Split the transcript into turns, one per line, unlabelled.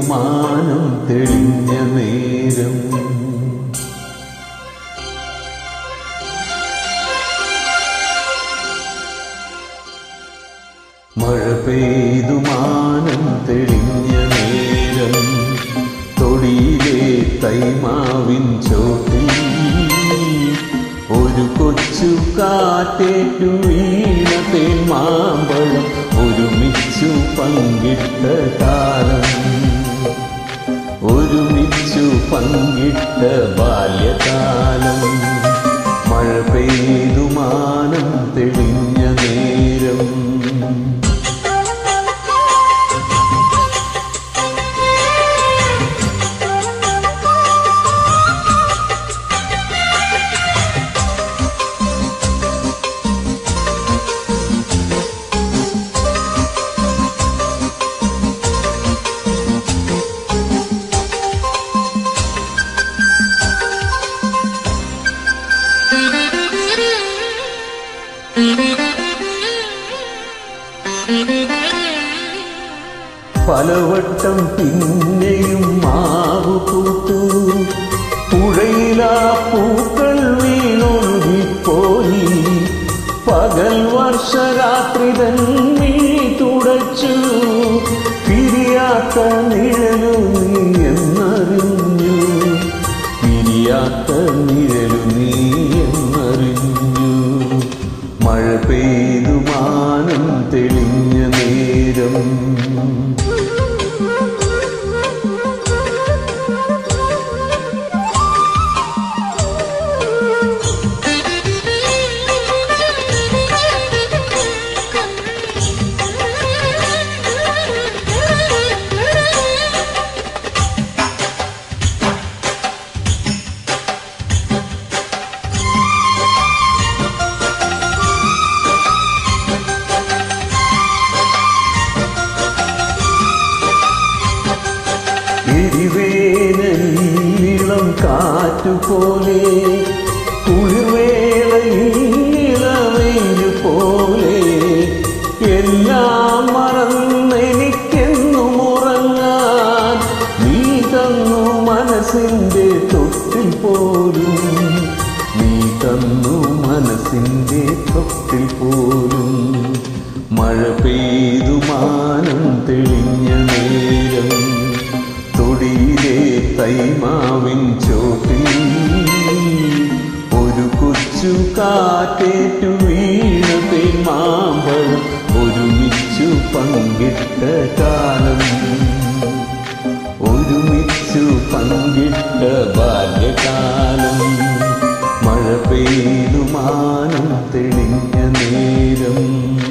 മാനം തെളിഞ്ഞ നേരം മഴ പെയ്തു മാനം തെളിഞ്ഞ നേരം തൊടിയിലെ തൈമാവിൻ ചോട്ടിൽ ഒരു കൊച്ചു കാറ്റേറ്റു വീണ തേന്മാമ്പഴം ഒരുമിച്ചു പങ്കിട്ട കാലം ഒരുമിച്ചു പങ്കിട്ട ബാല്യകാലം മഴ പെയ്തു മാനം തെളിഞ്ഞ നേരം പലവട്ടം പിന്നെയും മാവു പൂത്തു പുഴയിലാ പൂക്കൾ വീണൊഴുകിപ്പോയി പകൽ വർഷരാത്രി തന്മീ തുടച്ചു പിരിയാത്ത നിഴലു നീ എന്നറിഞ്ഞു പിരിയാത്ത നിഴലു നീ എന്നറിഞ്ഞു മഴ പെയ്തു മാനം തെളിഞ്ഞ നേരം എരിവേനീളം കാറ്റുപോലെ കുളിർവേളയിൽ ഇളവെയില് പോലെ എല്ലാം മറന്നെനിക്കെന്നും ഉറങ്ങാൻ നീ തന്നു മനസ്സിന്റെ തൊട്ടിൽ പോലും നീ തന്നു മനസ്സിന്റെ തൊട്ടിൽ പോലും മഴ പെയ്തു മാനം തെളിഞ്ഞ നേരം തൊടിയിലെ തൈമാവിൻ ചോട്ടിൽ ഒരു കൊച്ചു കാറ്റേറ്റു വീണ തേന്മാമ്പഴം ഒരുമിച്ചു പങ്കിട്ട കാലം ഒരുമിച്ചു പങ്കിട്ട ബാല്യകാലം മഴ പെയ്തു മാനം തെളിഞ്ഞ നേരം